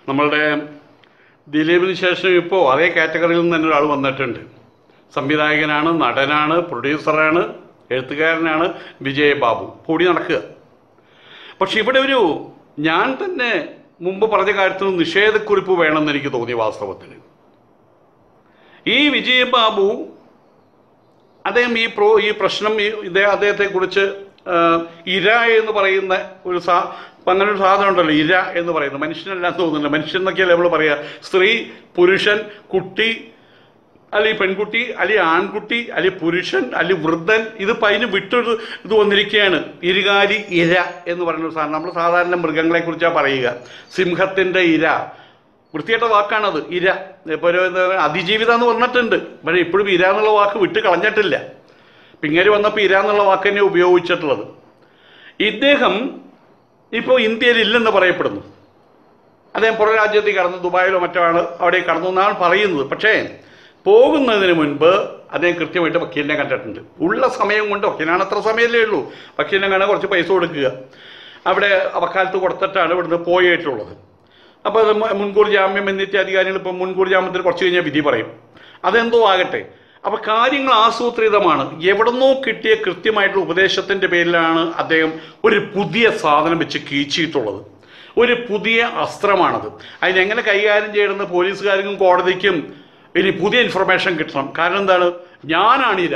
നമ്മളുടെ ദിലീപിന് ശേഷം ഇപ്പോൾ അതേ കാറ്റഗറിയിൽ നിന്ന് തന്നെ ഒരാൾ വന്നിട്ടുണ്ട് സംവിധായകനാണ് നടനാണ് പ്രൊഡ്യൂസറാണ് എഴുത്തുകാരനാണ് വിജയ് ബാബു കൂടി നടക്കുക പക്ഷെ ഇവിടെ ഒരു ഞാൻ തന്നെ മുമ്പ് പറഞ്ഞ കാര്യത്തിൽ നിഷേധക്കുറിപ്പ് വേണമെന്ന് എനിക്ക് തോന്നി വാസ്തവത്തിൽ ഈ വിജയ് ബാബു അദ്ദേഹം ഈ പ്രോ ഈ പ്രശ്നം ഈ ഇതേ അദ്ദേഹത്തെക്കുറിച്ച് ആ, ഇര എന്ന് പറയുന്ന ഒരു സാ അങ്ങനെ ഒരു സാധനം ഉണ്ടല്ലോ ഇര എന്ന് പറയുന്നത് മനുഷ്യനല്ല തോന്നുന്നില്ല മനുഷ്യൻ എന്നൊക്കെയല്ലേ നമ്മൾ പറയുക സ്ത്രീ പുരുഷൻ കുട്ടി അല്ലെങ്കിൽ പെൺകുട്ടി അല്ലെങ്കിൽ ആൺകുട്ടി അല്ലെങ്കിൽ പുരുഷൻ അല്ലെങ്കിൽ വൃദ്ധൻ ഇതിപ്പോൾ അതിന് വിട്ടൊരു ഇത് വന്നിരിക്കുകയാണ് ഇരുകാലി ഇര എന്ന് പറയുന്ന ഒരു സാധനം നമ്മൾ സാധാരണ മൃഗങ്ങളെക്കുറിച്ചാണ് പറയുക സിംഹത്തിൻ്റെ ഇര വൃത്തികെട്ട വാക്കാണത് ഇര ഇപ്പോൾ ഒരു എന്താ പറയുക, അതിജീവിത എന്ന് വന്നിട്ടുണ്ട് പക്ഷേ ഇപ്പോഴും ഇര എന്നുള്ള വാക്ക് വിട്ട് കളഞ്ഞിട്ടില്ല പിങ്ങേര് വന്നപ്പോൾ ഇര എന്നുള്ള വാക്ക് തന്നെ ഉപയോഗിച്ചിട്ടുള്ളത് ഇദ്ദേഹം ഇപ്പോൾ ഇന്ത്യയിൽ ഇല്ലെന്ന് പറയപ്പെടുന്നു അദ്ദേഹം പുറം രാജ്യത്തേക്ക് കടന്നു ദുബായിലോ മറ്റോ ആണ് അവിടെ കടന്നു എന്നാണ് പറയുന്നത് പക്ഷേ പോകുന്നതിന് മുൻപ് അദ്ദേഹം കൃത്യമായിട്ട് വക്കീലിനെ കണ്ടിട്ടുണ്ട് ഉള്ള സമയം കൊണ്ട് വക്കീലിനാണ് അത്ര സമയമല്ലേ ഉള്ളൂ വക്കീലിനെ കാണാൻ കുറച്ച് പൈസ കൊടുക്കുക അവിടെ വക്കാലത്ത് കൊടുത്തിട്ടാണ് ഇവിടുന്ന് പോയിട്ടുള്ളത് അപ്പോൾ അത് മു- മുൻകൂർ ജാമ്യം എന്നിട്ട് അധികാരികൾ ഇപ്പം മുൻകൂർ ജാമ്യത്തിന് കുറച്ച് കഴിഞ്ഞാൽ വിധി പറയും അതെന്തോ ആകട്ടെ അപ്പോൾ കാര്യങ്ങൾ ആസൂത്രിതമാണ് എവിടുന്നോ കിട്ടിയ കൃത്യമായിട്ടുള്ള ഉപദേശത്തിൻ്റെ പേരിലാണ് അദ്ദേഹം ഒരു പുതിയ സാധനം വെച്ച് കീച്ചിട്ടുള്ളത് ഒരു പുതിയ അസ്ത്രമാണത് അതിനെങ്ങനെ കൈകാര്യം ചെയ്യണമെന്ന് പോലീസുകാർക്കും കോടതിക്കും ഇനി പുതിയ ഇൻഫർമേഷൻ കിട്ടണം കാരണം എന്താണ് ഞാനാണിര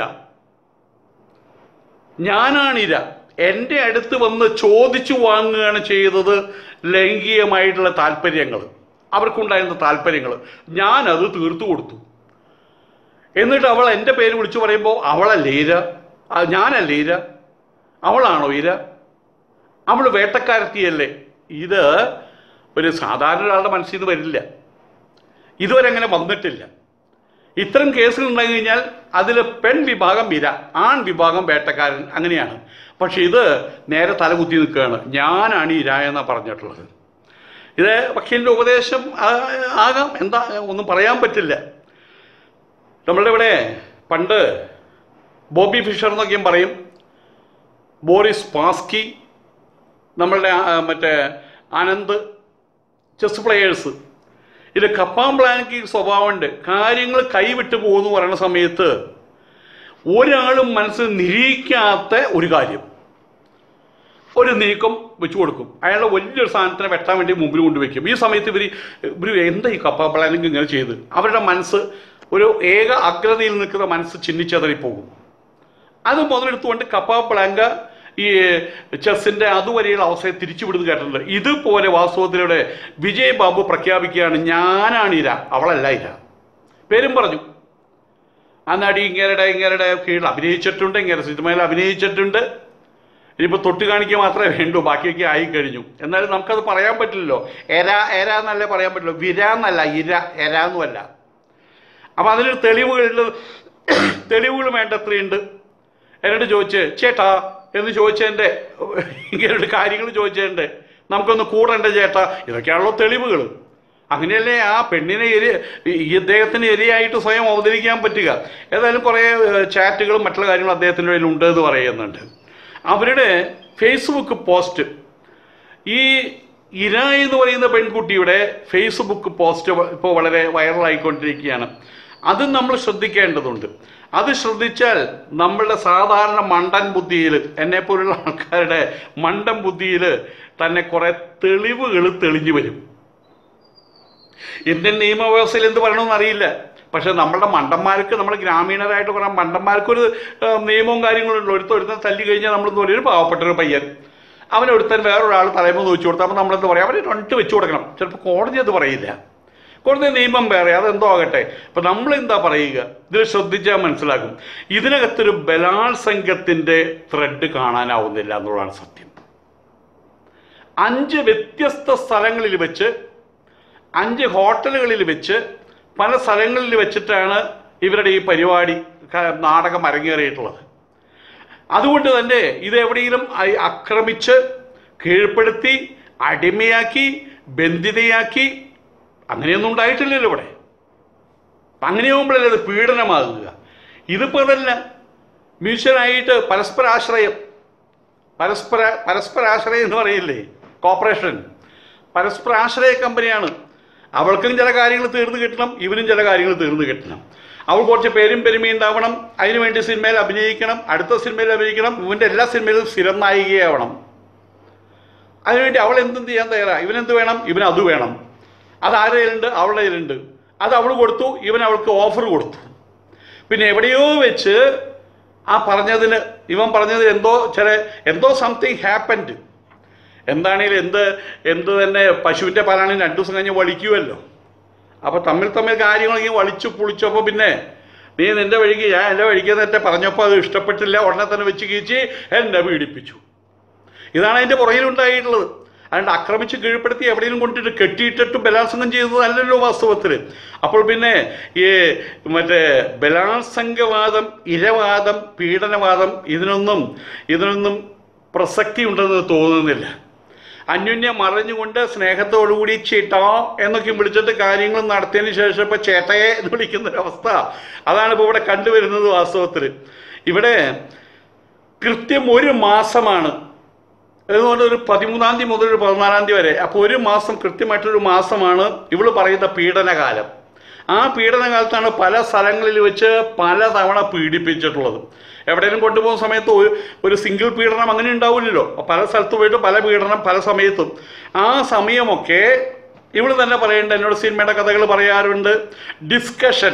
ഞാനാണിര എൻ്റെ അടുത്ത് വന്ന് ചോദിച്ചു വാങ്ങുകയാണ് ചെയ്തത് ലൈംഗികമായിട്ടുള്ള താല്പര്യങ്ങൾ അവർക്കുണ്ടായിരുന്ന താല്പര്യങ്ങൾ ഞാനത് തീർത്തു കൊടുത്തു എന്നിട്ട് അവൾ എൻ്റെ പേര് വിളിച്ചു പറയുമ്പോൾ അവളല്ലേ ഇര ആ, ഞാനല്ലേ ഇര അവളാണോ ഇര അവൾ വേട്ടക്കാരത്തിയല്ലേ ഇത് ഒരു സാധാരണ ഒരാളുടെ മനസ്സിൽ നിന്ന് വരില്ല ഇതുവരെ അങ്ങനെ വന്നിട്ടില്ല ഇത്തരം കേസുകൾ ഉണ്ടായി കഴിഞ്ഞാൽ അതിൽ പെൺ വിഭാഗം ഇര ആൺ വിഭാഗം വേട്ടക്കാരൻ അങ്ങനെയാണ് പക്ഷെ ഇത് നേരെ തലകുത്തി നിൽക്കുകയാണ് ഞാനാണ് ഇര എന്നാണ് പറഞ്ഞിട്ടുള്ളത് ഇത് വക്കീലിൻ്റെ ഉപദേശം ആ- ആകാം എന്താ ഒന്നും പറയാൻ പറ്റില്ല നമ്മളുടെ ഇവിടെ പണ്ട് ബോബി ഫിഷർ എന്നൊക്കെയും പറയും ബോറിസ് പാസ്കി നമ്മളുടെ ആ, മറ്റേ ആനന്ദ് ചെസ് പ്ലെയേഴ്സ് ഇതിൽ കപ്പാമ്പ്ലാനിക്ക് സ്വഭാവമുണ്ട് കാര്യങ്ങൾ കൈവിട്ട് പോകുന്നു പറയുന്ന സമയത്ത് ഒരാളും മനസ്സിൽ നിരീക്കാത്ത ഒരു കാര്യം ഒരു നീക്കം വെച്ചു കൊടുക്കും അയാളുടെ വലിയൊരു സാധനത്തിനെ വെട്ടാൻ വേണ്ടി മുമ്പിൽ കൊണ്ടുവയ്ക്കും ഈ സമയത്ത് ഇവർ ഇവർ എന്താ ഈ കപ്പ പ്ലാനിങ് ഇങ്ങനെ ചെയ്ത് അവരുടെ മനസ്സ് ഒരു ഏക അഗ്രതയിൽ നിൽക്കുന്ന മനസ്സ് ചിന്നിച്ചതറിപ്പോകും അത് മുതലെടുത്തുകൊണ്ട് കപ്പ പ്ലാങ്ക ഈ ചെസ്സിന്റെ അതുവരെയുള്ള അവസ്ഥയെ തിരിച്ചുവിടുന്നു കേട്ടിട്ടുണ്ട് ഇതുപോലെ വാസ്തവത്തിലൂടെ വിജയ് ബാബു പ്രഖ്യാപിക്കുകയാണ് ഞാനാണ് ഇര അവളല്ല ഇര പേരും പറഞ്ഞു ആ നടി ഇങ്ങേരുടെ ഇങ്ങേരുടെ കീഴിൽ അഭിനയിച്ചിട്ടുണ്ട് ഇങ്ങനെ സിനിമയിൽ അഭിനയിച്ചിട്ടുണ്ട് ഇനിയിപ്പോൾ തൊട്ട് കാണിക്കുക മാത്രമേ വേണ്ടൂ ബാക്കിയൊക്കെ ആയി കഴിഞ്ഞു എന്നാലും നമുക്കത് പറയാൻ പറ്റില്ലല്ലോ എര എര എന്നല്ലേ പറയാൻ പറ്റില്ല വിര എന്നല്ല ഇര എര എന്നുമല്ല അപ്പം അതിനൊരു തെളിവുകളുണ്ട് തെളിവുകൾ വേണ്ടത്രയുണ്ട് എന്നോട് ചോദിച്ച് ചേട്ടാ എന്ന് ചോദിച്ചതിൻ്റെ ഇങ്ങനെ കാര്യങ്ങൾ ചോദിച്ചതിൻ്റെ നമുക്കൊന്ന് കൂടണ്ട ചേട്ടാ ഇതൊക്കെയാണല്ലോ തെളിവുകൾ അങ്ങനെയല്ലേ ആ പെണ്ണിനെ എരി ഈ ഇദ്ദേഹത്തിന് എരിയായിട്ട് സ്വയം അവതരിക്കാൻ പറ്റുക ഏതായാലും കുറേ ഏഹ്, ചാറ്റുകളും മറ്റുള്ള കാര്യങ്ങളും അദ്ദേഹത്തിൻ്റെ ഇടയിൽ ഉണ്ട് എന്ന് പറയുന്നുണ്ട് അവരുടെ ഫേസ്ബുക്ക് പോസ്റ്റ് ഈ ഇര എന്ന് പറയുന്ന പെൺകുട്ടിയുടെ ഫേസ്ബുക്ക് പോസ്റ്റ് ഇപ്പോൾ വളരെ വൈറലായിക്കൊണ്ടിരിക്കുകയാണ് അത് നമ്മൾ ശ്രദ്ധിക്കേണ്ടതുണ്ട് അത് ശ്രദ്ധിച്ചാൽ നമ്മളുടെ സാധാരണ മണ്ടൻ ബുദ്ധിയിൽ എന്നെപ്പോലുള്ള ആൾക്കാരുടെ മണ്ടൻ ബുദ്ധിയിൽ തന്നെ കുറേ തെളിവുകൾ തെളിഞ്ഞു വരും ഇന്ത്യൻ നിയമവ്യവസ്ഥയിൽ എന്ത് പറയണമെന്ന് അറിയില്ല പക്ഷെ നമ്മളുടെ മണ്ടന്മാർക്ക് നമ്മുടെ ഗ്രാമീണരായിട്ട് കുറേ മണ്ടന്മാർക്കൊരു ആ, നിയമവും കാര്യങ്ങളും ഉണ്ട് ഒരുത്ത ഒരുത്തൻ തല്ലി കഴിഞ്ഞാൽ നമ്മളെന്ന് പറയും ഒരു പാവപ്പെട്ട ഒരു പയ്യൻ അവനൊരുത്തൻ വേറൊരാൾ തലമുന്ന് വെച്ച് കൊടുത്താൽ അപ്പോൾ നമ്മളെന്ത് പറയും അവരെ രണ്ട് വെച്ച് കൊടുക്കണം ചിലപ്പോൾ കോടതി അത് പറയില്ല കോടതി നിയമം വേറെ അതെന്തോ ആകട്ടെ അപ്പം നമ്മൾ എന്താ പറയുക ഇതിൽ ശ്രദ്ധിച്ചാൽ മനസ്സിലാക്കും ഇതിനകത്തൊരു ബലാത്സംഗത്തിൻ്റെ ത്രെഡ് കാണാനാവുന്നില്ല എന്നുള്ളതാണ് സത്യം അഞ്ച് വ്യത്യസ്ത സ്ഥലങ്ങളിൽ വെച്ച് അഞ്ച് ഹോട്ടലുകളിൽ വെച്ച് പല സ്ഥലങ്ങളിൽ വെച്ചിട്ടാണ് ഇവരുടെ ഈ പരിപാടി ക- നാടകം അരങ്ങേറിയിട്ടുള്ളത് അതുകൊണ്ട് തന്നെ ഇത് എവിടെയെങ്കിലും അ- ആക്രമിച്ച് കീഴ്പ്പെടുത്തി അടിമയാക്കി ബന്ധിതയാക്കി അങ്ങനെയൊന്നും ഉണ്ടായിട്ടില്ലല്ലോ ഇവിടെ അങ്ങനെയാകുമ്പോഴല്ലേ അത് പീഡനമാകുക ഇതിപ്പോൾ അതല്ല മ്യൂച്വലായിട്ട് പരസ്പരാശ്രയം പരസ്പര പരസ്പരാശ്രയം എന്ന് പറയില്ലേ കോപ്പറേഷൻ പരസ്പരാശ്രയ കമ്പനിയാണ് അവൾക്കും ചില കാര്യങ്ങൾ തീർന്നു കിട്ടണം ഇവനും ചില കാര്യങ്ങൾ തീർന്നു കിട്ടണം അവൾ കുറച്ച് പേരും പെരുമയും ഉണ്ടാവണം അതിനുവേണ്ടി സിനിമയിൽ അഭിനയിക്കണം അടുത്ത സിനിമയിൽ അഭിനയിക്കണം ഇവൻ്റെ എല്ലാ സിനിമയിലും സ്ഥിരം നായികയാവണം അതിനുവേണ്ടി അവൾ എന്തും ചെയ്യാൻ തയ്യാറാ ഇവനെന്ത് വേണം ഇവന് അത് വേണം അത് ആരുടെ കയ്യിലുണ്ട് അവളുടെ കയ്യിലുണ്ട് അത് അവൾ കൊടുത്തു ഇവൻ അവൾക്ക് ഓഫർ കൊടുത്തു പിന്നെ എവിടെയോ വെച്ച് ആ പറഞ്ഞതിന് ഇവൻ പറഞ്ഞത് എന്തോ ചില എന്തോ സംതിങ് ഹാപ്പൻഡ് എന്താണെങ്കിലും എന്ത് എന്ത് തന്നെ പശുവിൻ്റെ പാലാണെങ്കിൽ രണ്ടു ദിവസം കഴിഞ്ഞ് വളിക്കുമല്ലോ അപ്പോൾ തമ്മിൽ തമ്മിൽ കാര്യങ്ങൾ ഇങ്ങനെ വളിച്ചു പുളിച്ചപ്പോൾ പിന്നെ നീ നിന്റെ വഴിക്ക് ഞാൻ എൻ്റെ വഴിക്ക് നേരത്തെ പറഞ്ഞപ്പോൾ അത് ഇഷ്ടപ്പെട്ടില്ല ഉടനെ തന്നെ വെച്ച് കീച്ച് എന്നെ പീഡിപ്പിച്ചു ഇതാണ് അതിൻ്റെ പുറകിലുണ്ടായിട്ടുള്ളത് അതുകൊണ്ട് ആക്രമിച്ച് കീഴ്പ്പെടുത്തി എവിടെയെങ്കിലും കൊണ്ടിട്ട് കെട്ടിയിട്ടിട്ട് ബലാത്സംഗം ചെയ്തതല്ലല്ലോ വാസ്തവത്തിൽ അപ്പോൾ പിന്നെ ഈ മറ്റേ ബലാത്സംഗവാദം ഇരവാദം പീഡനവാദം ഇതിനൊന്നും ഇതിനൊന്നും പ്രസക്തി ഉണ്ടെന്ന് തോന്നുന്നില്ല അന്യോന്യം മറിഞ്ഞുകൊണ്ട് സ്നേഹത്തോടുകൂടി ചേട്ടാ എന്നൊക്കെ വിളിച്ചിട്ട് കാര്യങ്ങൾ നടത്തിയതിന് ശേഷം ഇപ്പോൾ ചേട്ടയെ എന്ന് വിളിക്കുന്ന ഒരവസ്ഥ അതാണ് ഇപ്പോൾ ഇവിടെ കണ്ടുവരുന്നത് വാസ്തവത്തിൽ ഇവിടെ കൃത്യം ഒരു മാസമാണ് അതുകൊണ്ട് ഒരു പതിമൂന്നാം തീയതി മുതൽ ഒരു പതിനാലാം തീയതി വരെ അപ്പോൾ ഒരു മാസം കൃത്യമായിട്ടൊരു മാസമാണ് ഇവള് പറയുന്ന പീഡനകാലം ആ പീഡനകാലത്താണ് പല സ്ഥലങ്ങളിൽ വെച്ച് പല തവണ പീഡിപ്പിച്ചിട്ടുള്ളത് എവിടെയെങ്കിലും കൊണ്ടുപോകുന്ന സമയത്ത് ഒരു ഒരു സിംഗിൾ പീഡനം അങ്ങനെ ഉണ്ടാവില്ലല്ലോ പല സ്ഥലത്ത് പോയിട്ട് പല പീഡനം പല സമയത്തും ആ സമയമൊക്കെ ഇവള് തന്നെ പറയുന്നുണ്ട് എന്നോട് സിനിമയുടെ കഥകൾ പറയാറുണ്ട് ഡിസ്കഷൻ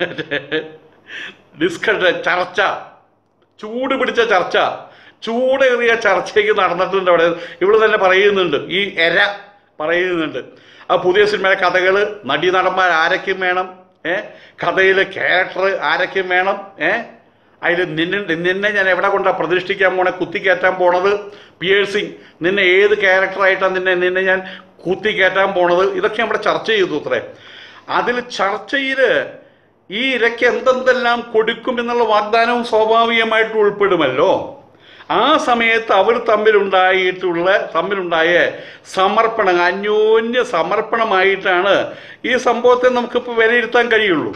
ഡിസ്കഷൻ ചർച്ച ചൂട് പിടിച്ച ചർച്ച ചൂടേറിയ ചർച്ചയ്ക്ക് നടന്നിട്ടുണ്ട് അവിടെ ഇവള് തന്നെ പറയുന്നുണ്ട് ഈ എര പറയുന്നുണ്ട് ആ പുതിയ സിനിമയിലെ കഥകൾ നടീനടന്മാർ ആരൊക്കെയും വേണം ഏ കഥയിലെ ക്യാരക്ടർ ആരൊക്കെയും വേണം ഏ അതിൽ നിന്നെ നിന്നെ ഞാൻ എവിടെ കൊണ്ടാണ് പ്രതിഷ്ഠിക്കാൻ പോണേ കുത്തിക്കയറ്റാൻ പോണത് പിയേഴ്സിങ് നിന്നെ ഏത് ക്യാരക്ടറായിട്ടാണ് നിന്നെ നിന്നെ ഞാൻ കുത്തിക്കയറ്റാൻ പോണത് ഇതൊക്കെ നമ്മുടെ ചർച്ച ചെയ്തു അത്രേ അതിൽ ചർച്ചയിൽ ഈ ഇരയ്ക്ക് എന്തെന്തെല്ലാം കൊടുക്കും എന്നുള്ള വാഗ്ദാനവും സ്വാഭാവികമായിട്ട് ഉൾപ്പെടുമല്ലോ ആ സമയത്ത് അവർ തമ്മിലുണ്ടായിട്ടുള്ള തമ്മിലുണ്ടായ സമർപ്പണം അന്യോന്യ സമർപ്പണമായിട്ടാണ് ഈ സംഭവത്തെ നമുക്കിപ്പോൾ വിലയിരുത്താൻ കഴിയുള്ളൂ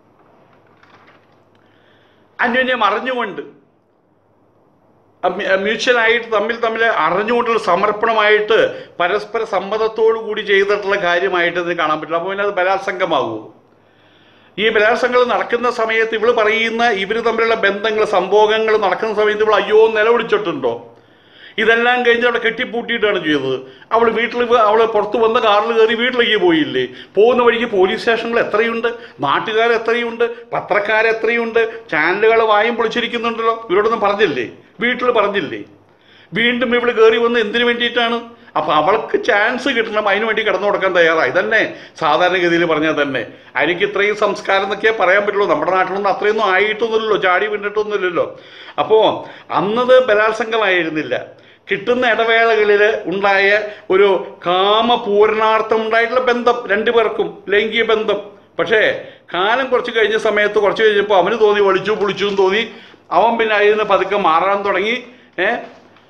അന്യോന്യം അറിഞ്ഞുകൊണ്ട് മ്യൂച്വലായിട്ട് തമ്മിൽ തമ്മിൽ അറിഞ്ഞുകൊണ്ടുള്ള സമർപ്പണമായിട്ട് പരസ്പര സമ്മതത്തോടു കൂടി ചെയ്തിട്ടുള്ള കാര്യമായിട്ട് ഇത് കാണാൻ പറ്റില്ല അപ്പോൾ പിന്നെ അത് ബലാത്സംഗമാകുമോ ഈ ബലാത്സംഗങ്ങൾ നടക്കുന്ന സമയത്ത് ഇവള് പറയുന്ന ഇവർ തമ്മിലുള്ള ബന്ധങ്ങൾ സംഭോഗങ്ങൾ നടക്കുന്ന സമയത്ത് ഇവൾ അയ്യോ നിലവിളിച്ചിട്ടുണ്ടോ ഇതെല്ലാം കഴിഞ്ഞ് അവിടെ കെട്ടിപ്പൂട്ടിയിട്ടാണ് ചെയ്തത് അവൾ വീട്ടിൽ അവൾ പുറത്ത് വന്ന കാറിൽ കയറി വീട്ടിലേക്ക് പോയില്ലേ പോകുന്ന വഴിക്ക് പോലീസ് സ്റ്റേഷനുകൾ എത്രയുണ്ട് നാട്ടുകാർ എത്രയുണ്ട് പത്രക്കാർ എത്രയുണ്ട് ചാനലുകൾ വായും പൊളിച്ചിരിക്കുന്നുണ്ടല്ലോ ഇവരോടൊന്നും പറഞ്ഞില്ലേ വീട്ടിൽ പറഞ്ഞില്ലേ വീണ്ടും ഇവള് കയറി വന്ന് എന്തിനു വേണ്ടിയിട്ടാണ് അപ്പൊ അവൾക്ക് ചാൻസ് കിട്ടണം അതിനു വേണ്ടി കിടന്നു കൊടുക്കാൻ തയ്യാറായി തന്നെ സാധാരണഗതിയിൽ പറഞ്ഞാൽ തന്നെ എനിക്ക് ഇത്രയും സംസ്കാരം എന്നൊക്കെ പറയാൻ പറ്റുള്ളൂ നമ്മുടെ നാട്ടിലൊന്നും അത്രയൊന്നും ആയിട്ടൊന്നുമില്ലല്ലോ ചാടി വീണിട്ടൊന്നുമില്ലല്ലോ അപ്പോൾ അന്നത് ബലാത്സംഗമായിരുന്നില്ല കിട്ടുന്ന ഇടവേളകളിൽ ഉണ്ടായ ഒരു കാമപൂരണാർത്ഥം ഉണ്ടായിട്ടുള്ള ബന്ധം രണ്ടു പേർക്കും ലൈംഗിക ബന്ധം പക്ഷേ കാലം കുറച്ച് കഴിഞ്ഞ സമയത്ത് കുറച്ച് കഴിഞ്ഞപ്പോൾ അവന് തോന്നി ഒളിച്ചു പൊളിച്ചു എന്ന് തോന്നി അവൻ പിന്നെ അതിൽ നിന്ന് പതുക്കെ മാറാൻ തുടങ്ങി ഏഹ്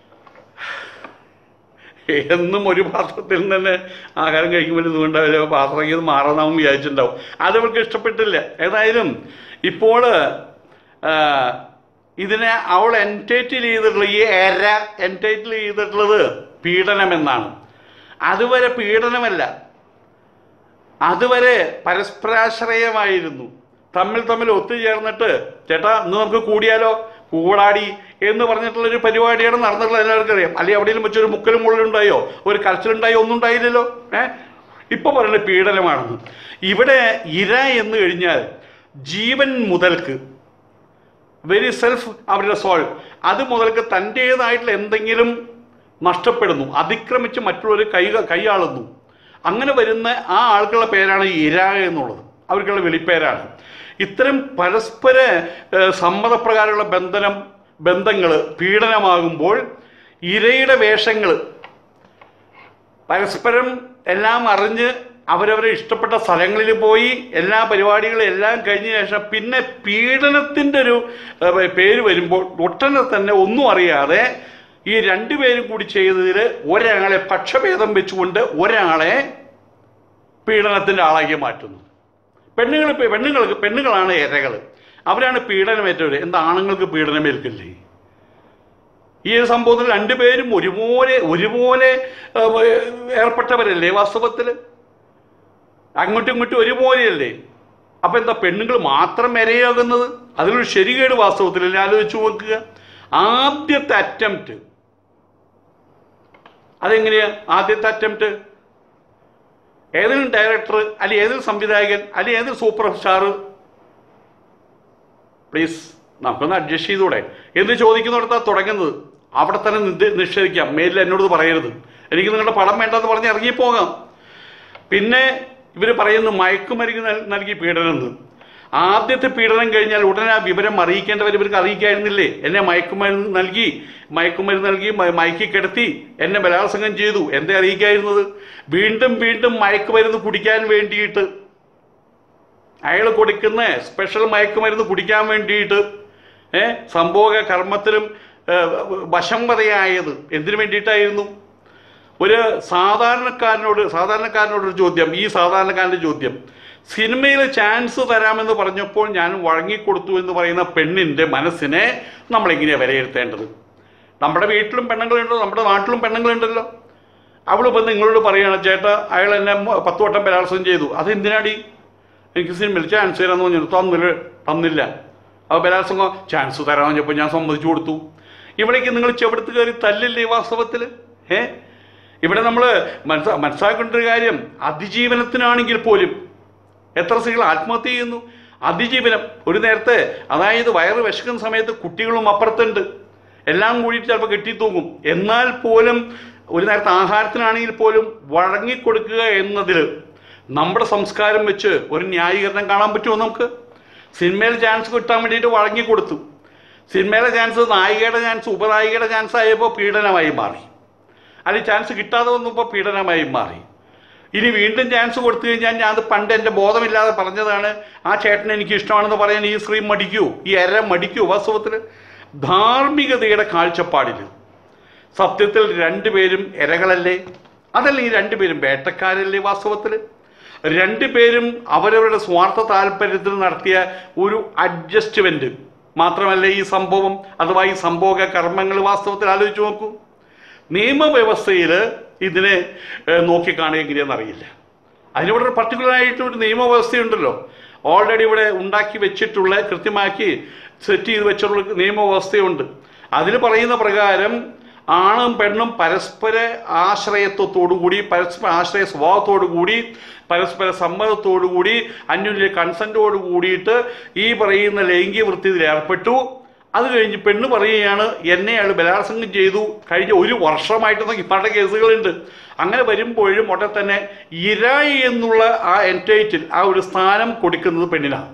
എന്നും ഒരു പാത്രത്തിൽ നിന്ന് തന്നെ ആഹാരം കഴിക്കുമ്പോൾ ഇതുകൊണ്ടാവില്ല പാത്രം ഇത് മാറണമെന്ന് വിചാരിച്ചിട്ടുണ്ടാവും അത് അവൾക്ക് ഇഷ്ടപ്പെട്ടില്ല ഏതായാലും ഇപ്പോൾ ആ, ഇതിനെ അവൾ എൻറ്റൈറ്റിൽ ചെയ്തിട്ടുള്ള ഈ എര എൻറ്റൈറ്റിൽ ചെയ്തിട്ടുള്ളത് പീഡനമെന്നാണ് അതുവരെ പീഡനമല്ല അതുവരെ പരസ്പരാശ്രയമായിരുന്നു തമ്മിൽ തമ്മിൽ ഒത്തുചേർന്നിട്ട് ചേട്ടാ ഇന്ന് നമുക്ക് കൂടിയാലോ കൂടാടി എന്ന് പറഞ്ഞിട്ടുള്ളൊരു പരിപാടിയാണ് നടന്നിട്ടുള്ളത് എല്ലാവർക്കും അറിയാം അല്ലെങ്കിൽ എവിടെയെങ്കിലും വെച്ചൊരു മുക്കലും മുള്ളുണ്ടായോ ഒരു കരച്ചിലുണ്ടായോ ഒന്നും ഉണ്ടായില്ലല്ലോ ഏ ഇപ്പൊ പറയുന്നത് പീഡനമാണെന്ന് ഇവിടെ ഇര എന്ന് കഴിഞ്ഞാൽ ജീവൻ മുതൽക്ക് വെരി സെൽഫ് അവരുടെ സോൾ അത് മുതൽക്ക് തൻ്റേതായിട്ടുള്ള എന്തെങ്കിലും നഷ്ടപ്പെടുന്നു അതിക്രമിച്ച് മറ്റുള്ളവർ കൈ കൈയാളുന്നു അങ്ങനെ വരുന്ന ആ ആൾക്കുള്ള പേരാണ് ഇര എന്നുള്ളത് അവർക്കുള്ള വെളിപ്പേരാണ് ഇത്തരം പരസ്പര ഏഹ്, സമ്മതപ്രകാരമുള്ള ബന്ധനം ബന്ധങ്ങൾ പീഡനമാകുമ്പോൾ ഇരയുടെ വേഷങ്ങൾ പരസ്പരം എല്ലാം അറിഞ്ഞ് അവരവരെ ഇഷ്ടപ്പെട്ട സ്ഥലങ്ങളിൽ പോയി എല്ലാ പരിപാടികളും എല്ലാം കഴിഞ്ഞ ശേഷം പിന്നെ പീഡനത്തിൻ്റെ ഒരു ഏഹ്, പേര് വരുമ്പോൾ ഒട്ടനെ തന്നെ ഒന്നും അറിയാതെ ഈ രണ്ടുപേരും കൂടി ചെയ്തതിൽ ഒരാളെ പക്ഷഭേദം വെച്ചുകൊണ്ട് ഒരാളെ പീഡനത്തിൻ്റെ ആളാക്കി മാറ്റുന്നു പെണ്ണുങ്ങൾ പെണ്ണുങ്ങൾക്ക് പെണ്ണുങ്ങളാണ് ഇരകൾ അവരാണ് പീഡനമേറ്റവർ എന്താ ആണുങ്ങൾക്ക് പീഡനമേൽക്കില്ലേ ഈ ഒരു സംഭവത്തിൽ രണ്ടുപേരും ഒരുപോലെ ഒരുപോലെ ഏഹ്, ഏർപ്പെട്ടവരല്ലേ വാസ്തവത്തിൽ അങ്ങോട്ടും ഇങ്ങോട്ടും ഒരുപോലെയല്ലേ അപ്പൊ എന്താ പെണ്ണുങ്ങൾ മാത്രം ഇരയാകുന്നത് അതിലൊരു ശരികേട് വാസ്തവത്തിൽ എന്നെ ആലോചിച്ച് നോക്കുക ആദ്യത്തെ അറ്റംപ്റ്റ് അതെങ്ങനെയാ ആദ്യത്തെ അറ്റംപ്റ്റ് ഏതെങ്കിലും ഡയറക്ടർ അല്ലെങ്കിൽ ഏതൊരു സംവിധായകൻ അല്ലെങ്കിൽ ഏതൊരു സൂപ്പർ സ്റ്റാർ പ്ലീസ് നമുക്കൊന്ന് അഡ്ജസ്റ്റ് ചെയ്തൂടെ എന്ന് ചോദിക്കുന്നിടത്താണ് തുടങ്ങുന്നത് അവിടെ തന്നെ നിദ് നിഷേധിക്കാം മേലിൽ എന്നോട് ഇത് പറയരുത് എനിക്ക് നിങ്ങളുടെ പടം വേണ്ടെന്ന് പറഞ്ഞ് ഇറങ്ങിപ്പോകാം പിന്നെ ഇവർ പറയുന്നു മയക്കുമരുന്ന് നൽ- നൽകി പീഡനം എന്ന് ആദ്യത്തെ പീഡനം കഴിഞ്ഞാൽ ഉടനെ ആ വിവരം അറിയിക്കേണ്ടവർ ഇവർക്ക് അറിയിക്കായിരുന്നില്ലേ എന്നെ മയക്കുമരുന്ന് നൽകി മയക്കുമരുന്ന് നൽകി മ- മയക്കി കിടത്തി എന്നെ ബലാത്സംഗം ചെയ്തു എന്തേ അറിയിക്കായിരുന്നത് വീണ്ടും വീണ്ടും മയക്കുമരുന്ന് കുടിക്കാൻ വേണ്ടിയിട്ട് അയാൾ കൊടുക്കുന്ന സ്പെഷ്യൽ മയക്കുമരുന്ന് കുടിക്കാൻ വേണ്ടിയിട്ട് ഏ സംഭോഗ കർമ്മത്തിലും ഏ, വശംവതയായത് എന്തിനു വേണ്ടിയിട്ടായിരുന്നു ഒരു സാധാരണക്കാരനോട് സാധാരണക്കാരനോടൊരു ചോദ്യം ഈ സാധാരണക്കാരൻ്റെ ചോദ്യം സിനിമയിൽ ചാൻസ് തരാമെന്ന് പറഞ്ഞപ്പോൾ ഞാൻ വഴങ്ങിക്കൊടുത്തു എന്ന് പറയുന്ന പെണ്ണിൻ്റെ മനസ്സിനെ നമ്മളെങ്ങനെയാണ് വിലയിരുത്തേണ്ടത് നമ്മുടെ വീട്ടിലും പെണ്ണുങ്ങളുണ്ടോ നമ്മുടെ നാട്ടിലും പെണ്ണുങ്ങളുണ്ടല്ലോ അവളിപ്പോൾ നിങ്ങളോട് പറയുകയാണ് ചേട്ടാ അയാൾ എന്നെ മ- പത്ത് വട്ടം ബലാത്സംഗം ചെയ്തു അതെന്തിനാടി എനിക്ക് സിനിമയിൽ ചാൻസ് തരാമെന്ന് പറഞ്ഞു തന്നില്ല തന്നില്ല അപ്പോൾ ബലാത്സംഗം ചാൻസ് തരാമെന്ന് പറഞ്ഞപ്പോൾ ഞാൻ സമ്മതിച്ചു കൊടുത്തു ഇവിടേക്ക് നിങ്ങൾ ചെവിടുത്ത് കയറി തല്ലില്ലേ വാസ്തവത്തിൽ ഏ ഇവിടെ നമ്മൾ മനസ്സ മനസ്സിലാക്കേണ്ട ഒരു കാര്യം അതിജീവനത്തിനാണെങ്കിൽ പോലും എത്ര സ്ത്രീകൾ ആത്മഹത്യ ചെയ്യുന്നു അതിജീവനം ഒരു നേരത്തെ അതായത് വയറ് വിശക്കുന്ന സമയത്ത് കുട്ടികളും അപ്പുറത്തുണ്ട് എല്ലാം കൂടിയിട്ട് ചിലപ്പോൾ കെട്ടിത്തൂങ്ങും എന്നാൽ പോലും ഒരു നേരത്തെ ആഹാരത്തിനാണെങ്കിൽ പോലും വഴങ്ങിക്കൊടുക്കുക എന്നതിൽ നമ്മുടെ സംസ്കാരം വെച്ച് ഒരു ന്യായീകരണം കാണാൻ പറ്റുമോ നമുക്ക് സിനിമയിൽ ചാൻസ് കിട്ടാൻ വേണ്ടിയിട്ട് വഴങ്ങിക്കൊടുത്തു സിനിമയിലെ ചാൻസ് നായികയുടെ ചാൻസ് ഉപനായികയുടെ ചാൻസ് ആയപ്പോൾ പീഡനമായി മാറി അല്ലെങ്കിൽ ചാൻസ് കിട്ടാതെ വന്നപ്പോൾ പീഡനമായി മാറി ഇനി വീണ്ടും ചാൻസ് കൊടുത്തു കഴിഞ്ഞാൽ ഞാൻ അത് പണ്ട് എൻ്റെ ബോധമില്ലാതെ പറഞ്ഞതാണ് ആ ചേട്ടൻ എനിക്ക് ഇഷ്ടമാണെന്ന് പറയാൻ ഈ സ്ത്രീ മടിക്കൂ ഈ അര മടിക്കൂ വാസ്തവത്തിൽ ധാർമ്മികതയുടെ കാഴ്ചപ്പാടിൽ സത്യത്തിൽ രണ്ടുപേരും ഇരകളല്ലേ അതല്ല ഈ രണ്ടുപേരും വേട്ടക്കാരല്ലേ വാസ്തവത്തിൽ രണ്ടുപേരും അവരവരുടെ സ്വാർത്ഥ താല്പര്യത്തിൽ നടത്തിയ ഒരു അഡ്ജസ്റ്റ്മെന്റ് മാത്രമല്ല ഈ സംഭവം അഥവാ ഈ സംഭവ കർമ്മങ്ങൾ വാസ്തവത്തിൽ ആലോചിച്ച് നോക്കൂ നിയമവ്യവസ്ഥയിൽ ഇതിനെ ഏഹ്, നോക്കിക്കാണുക എങ്ങനെയാണെന്ന് അറിയില്ല അതിനിവിടെ ഒരു പർട്ടിക്കുലർ ആയിട്ട് ഒരു നിയമവ്യവസ്ഥയുണ്ടല്ലോ ഓൾറെഡി ഇവിടെ ഉണ്ടാക്കി വെച്ചിട്ടുള്ള കൃത്യമാക്കി സെറ്റ് ചെയ്ത് വെച്ചിട്ടുള്ള നിയമവ്യവസ്ഥയുണ്ട് അതിൽ പറയുന്ന പ്രകാരം ആണും പെണ്ണും പരസ്പര ആശ്രയത്വത്തോടുകൂടി പരസ്പര ആശ്രയ സ്വഭാവത്തോടുകൂടി പരസ്പര സമ്മതത്തോടുകൂടി അന്യോന്യ കൺസെൻറ്റോട് കൂടിയിട്ട് ഈ പറയുന്ന ലൈംഗിക വൃത്തിയിൽ ഏർപ്പെട്ടു അത് കഴിഞ്ഞ് പെണ്ണ് പറയുകയാണ് എന്നെ അയാൾ ബലാത്സംഗം ചെയ്തു കഴിഞ്ഞ ഒരു വർഷമായിട്ട് ഇപ്പാടെ കേസുകളുണ്ട് അങ്ങനെ വരുമ്പോഴും ഉടനെ തന്നെ ഇരായി എന്നുള്ള ആ എൻറ്റൈറ്റിൽ ആ ഒരു സ്ഥാനം കൊടുക്കുന്നത് പെണ്ണിനാണ്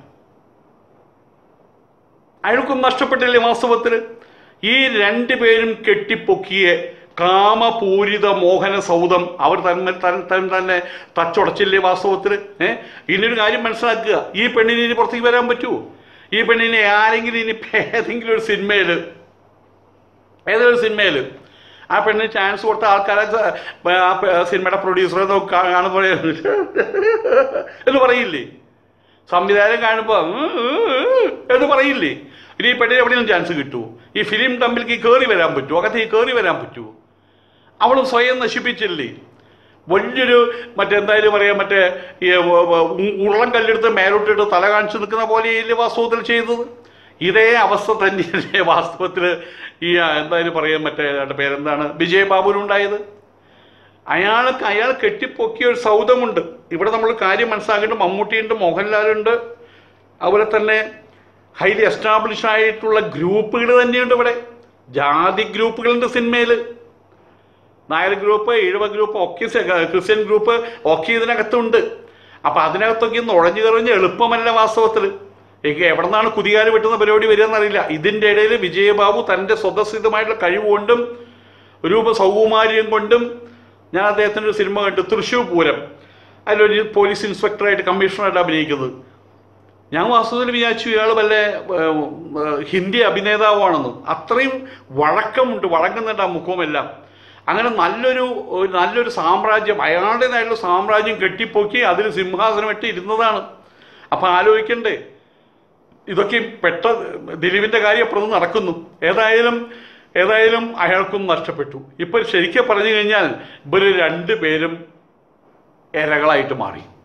അയാൾക്കും നഷ്ടപ്പെട്ടില്ലേ വാസ്തവത്തിൽ ഈ രണ്ടു പേരും കെട്ടിപ്പൊക്കിയ കാമപൂരിത മോഹന സൗധം അവർ തന്നെ തന്നെ തന്നെ തന്നെ തച്ചുടച്ചില്ലേ വാസ്തവത്തിൽ ഏഹ് ഇനിയൊരു കാര്യം മനസ്സിലാക്കുക ഈ പെണ്ണിന് ഇനി പുറത്തേക്ക് വരാൻ പറ്റുമോ ഈ പെണ്ണിനെ ആരെങ്കിലും ഇനി ഏതെങ്കിലും ഒരു സിനിമയിൽ ഏതെങ്കിലും ഒരു സിനിമയിൽ ആ പെണ്ണിന് ചാൻസ് കൊടുത്ത ആൾക്കാരെ സ- ആ പ- സിനിമയുടെ പ്രൊഡ്യൂസറെ കാണുമ്പോൾ എന്ന് പറയില്ലേ സംവിധാനം കാണുമ്പോൾ എന്ന് പറയില്ലേ ഇനി ഈ പെണ്ണിന് എവിടെയും ചാൻസ് കിട്ടുമോ ഈ ഫിലിം തമ്മിലേക്ക് കയറി വരാൻ പറ്റുമോ അകത്തേക്ക് കയറി വരാൻ പറ്റുമോ അവൾ സ്വയം നശിപ്പിച്ചില്ലേ വലിയൊരു മറ്റെന്തായാലും പറയാം മറ്റേ ഈ വ- വ- ഉ- ഉരുളം കല്ലെടുത്ത് മേലോട്ടിട്ട് തല കാണിച്ചു നിൽക്കുന്ന പോലെയല്ലേ വാസ്തവത്തിൽ ചെയ്തത് ഇതേ അവസ്ഥ തന്നെയല്ലേ വാസ്തവത്തിൽ ഈ ആ, എന്തായാലും പറയാൻ മറ്റേ അയാളുടെ പേരെന്താണ് വിജയബാബുവിനുണ്ടായത് അയാൾക്ക് അയാൾ കെട്ടിപ്പൊക്കിയ ഒരു സൗധമുണ്ട് ഇവിടെ നമ്മൾ കാര്യം മനസ്സിലാക്കിയിട്ട് മമ്മൂട്ടിയുണ്ട് മോഹൻലാലുണ്ട് അതുപോലെ തന്നെ ഹൈലി എസ്റ്റാബ്ലിഷ് ആയിട്ടുള്ള ഗ്രൂപ്പുകൾ തന്നെയുണ്ട് ഇവിടെ ജാതി ഗ്രൂപ്പുകളുണ്ട് സിനിമയിൽ നായർ ഗ്രൂപ്പ് ഈഴവ ഗ്രൂപ്പ് ഒക്കെ സെ- ക്രിസ്ത്യൻ ഗ്രൂപ്പ് ഒക്കെ ഇതിനകത്തുണ്ട് അപ്പം അതിനകത്തൊക്കെ നുഴഞ്ഞു കറിഞ്ഞ് എളുപ്പമല്ല വാസ്തവത്തിൽ എനിക്ക് എവിടെ നിന്നാണ് കുതികാല് വെട്ടുന്ന പരിപാടി വരികയെന്നറിയില്ല ഇതിൻ്റെ ഇടയിൽ വിജയബാബു തൻ്റെ സ്വതസിദ്ധമായിട്ടുള്ള കഴിവുകൊണ്ടും രൂപ സൗകുമാര്യം കൊണ്ടും ഞാൻ അദ്ദേഹത്തിൻ്റെ ഒരു സിനിമ കണ്ടു തൃശ്ശൂർ പൂരം അതിലൊരു പോലീസ് ഇൻസ്പെക്ടറായിട്ട് കമ്മീഷണറായിട്ട് അഭിനയിക്കുന്നത് ഞാൻ വാസ്തവത്തിൽ വിചാരിച്ചു ഇയാൾ വല്ല ഏർ, ഏർ, ഹിന്ദി അഭിനേതാവാണെന്ന് അത്രയും വഴക്കമുണ്ട് വഴങ്ങുന്നുണ്ട് ആ മുഖവുമെല്ലാം അങ്ങനെ നല്ലൊരു ഒരു നല്ലൊരു സാമ്രാജ്യം അയാളുടേതായിട്ടുള്ള സാമ്രാജ്യം കെട്ടിപ്പൊക്കി അതിൽ സിംഹാസനമിട്ട് ഇരുന്നതാണ് അപ്പം ആലോചിക്കണ്ടേ ഇതൊക്കെ പെട്ട ദിലീപിൻ്റെ കാര്യം അപ്പുറത്ത് നടക്കുന്നു ഏതായാലും ഏതായാലും അയാൾക്കും നഷ്ടപ്പെട്ടു ഇപ്പം ശരിക്കും പറഞ്ഞു കഴിഞ്ഞാൽ ഇവർ രണ്ടുപേരും ഇരകളായിട്ട് മാറി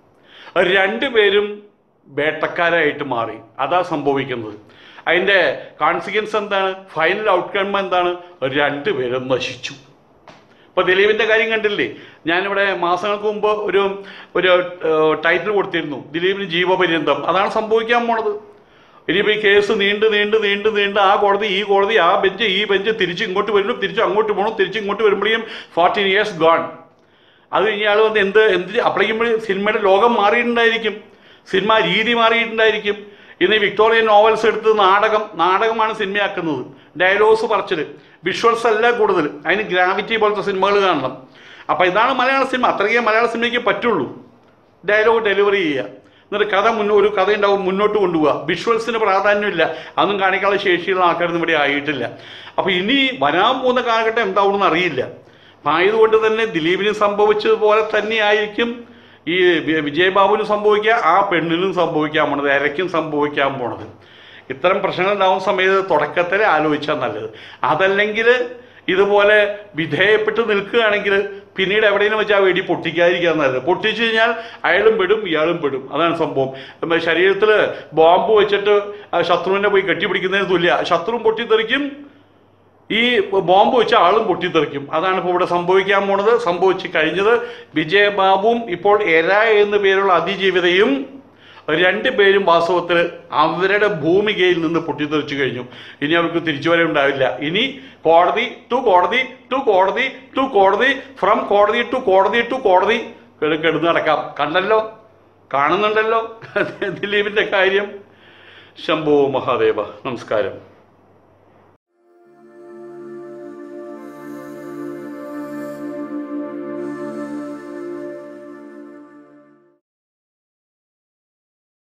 രണ്ടുപേരും വേട്ടക്കാരായിട്ട് മാറി അതാ സംഭവിക്കുന്നത് അതിൻ്റെ കോൺസിക്വൻസ് എന്താണ് ഫൈനൽ ഔട്ട്കം എന്താണ് രണ്ടുപേരും നശിച്ചു ഇപ്പൊ ദിലീപിന്റെ കാര്യം കണ്ടില്ലേ ഞാനിവിടെ മാസങ്ങൾക്ക് മുമ്പ് ഒരു ഒരു ടൈറ്റിൽ കൊടുത്തിരുന്നു ദിലീപിന് ജീവപര്യന്തം അതാണ് സംഭവിക്കാൻ പോണത് ഇനിയിപ്പോൾ ഈ കേസ് നീണ്ട് നീണ്ട് നീണ്ട് നീണ്ട് ആ കോടതി ഈ കോടതി ആ ബെഞ്ച് ഈ ബെഞ്ച് തിരിച്ച് ഇങ്ങോട്ട് വരുന്നു തിരിച്ച് അങ്ങോട്ട് പോകണം തിരിച്ച് ഇങ്ങോട്ട് വരുമ്പോഴേക്കും ഫോർട്ടീൻ ഇയേഴ്സ് ഗോൺ അത് കഴിഞ്ഞ ആൾ വന്ന് എന്ത് എന്ത് അപ്പോഴേക്കും സിനിമയുടെ ലോകം മാറിയിട്ടുണ്ടായിരിക്കും സിനിമ രീതി മാറിയിട്ടുണ്ടായിരിക്കും ഇന്ന് ഈ വിക്ടോറിയൻ നോവൽസ് എടുത്ത് നാടകം നാടകമാണ് സിനിമയാക്കുന്നത് ഡയലോഗ്സ് പറച്ചിൽ വിഷ്വൽസ് അല്ല കൂടുതൽ അതിന് ഗ്രാവിറ്റി പോലത്തെ സിനിമകൾ കാണണം അപ്പോൾ ഇതാണ് മലയാള സിനിമ അത്രയും മലയാള സിനിമയ്ക്ക് പറ്റുള്ളൂ ഡയലോഗ് ഡെലിവറി ചെയ്യുക എന്നിട്ട് കഥ മുന്നോ ഒരു കഥ ഉണ്ടാവും മുന്നോട്ട് കൊണ്ടുപോവുക വിഷ്വൽസിന് പ്രാധാന്യമില്ല അതൊന്നും കാണിക്കാനുള്ള ശേഷിയുള്ള ആൾക്കാരൊന്നും ഇവിടെ ആയിട്ടില്ല അപ്പോൾ ഇനി വരാൻ പോകുന്ന കാലഘട്ടം എന്താവുമെന്ന് അറിയില്ല അപ്പം ആയതുകൊണ്ട് തന്നെ ദിലീപിന് സംഭവിച്ചതുപോലെ തന്നെയായിരിക്കും ഈ വി- വിജയബാബുവിന് സംഭവിക്കുക ആ പെണ്ണിനും സംഭവിക്കാൻ പോണത് ഇരയ്ക്കും സംഭവിക്കാൻ പോണത് ഇത്തരം പ്രശ്നങ്ങൾ ഉണ്ടാവുന്ന സമയത്ത് തുടക്കത്തിൽ ആലോചിച്ചാൽ നല്ലത് അതല്ലെങ്കിൽ ഇതുപോലെ വിധേയപ്പെട്ട് നിൽക്കുകയാണെങ്കിൽ പിന്നീട് എവിടെയെങ്കിലും വെച്ചാൽ വെടി പൊട്ടിക്കാതിരിക്കാൻ നല്ലത് പൊട്ടിച്ചു കഴിഞ്ഞാൽ അയാളും പെടും ഇയാളും പെടും അതാണ് സംഭവം നമ്മ ശരീരത്തിൽ ബോംബ് വെച്ചിട്ട് ആ ശത്രുവിനെ പോയി കെട്ടിപ്പിടിക്കുന്നതിന് തുല്യ ശത്രുവും പൊട്ടിത്തെറിക്കും ഈ ബോംബ് വെച്ച ആളും പൊട്ടിത്തെറിക്കും അതാണ് ഇപ്പോൾ ഇവിടെ സംഭവിക്കാൻ പോണത് സംഭവിച്ചു കഴിഞ്ഞത് വിജയബാബുവും ഇപ്പോൾ എര എന്ന പേരുള്ള അതിജീവിതയും രണ്ട് പേരും വാസ്തവത്തിൽ അവരുടെ ഭൂമികയിൽ നിന്ന് പൊട്ടിത്തെറിച്ചു കഴിഞ്ഞു ഇനി അവർക്ക് തിരിച്ചുവരെ ഉണ്ടാവില്ല ഇനി കോടതി ടു കോടതി ടു കോടതി ടു കോടതി ഫ്രം കോടതി ടു കോടതി ടു കോടതി കിട- കിടന്ന് നടക്കാം കണ്ടല്ലോ കാണുന്നുണ്ടല്ലോ ദിലീപിന്റെ കാര്യം ശംഭോ മഹാദേവ നമസ്കാരം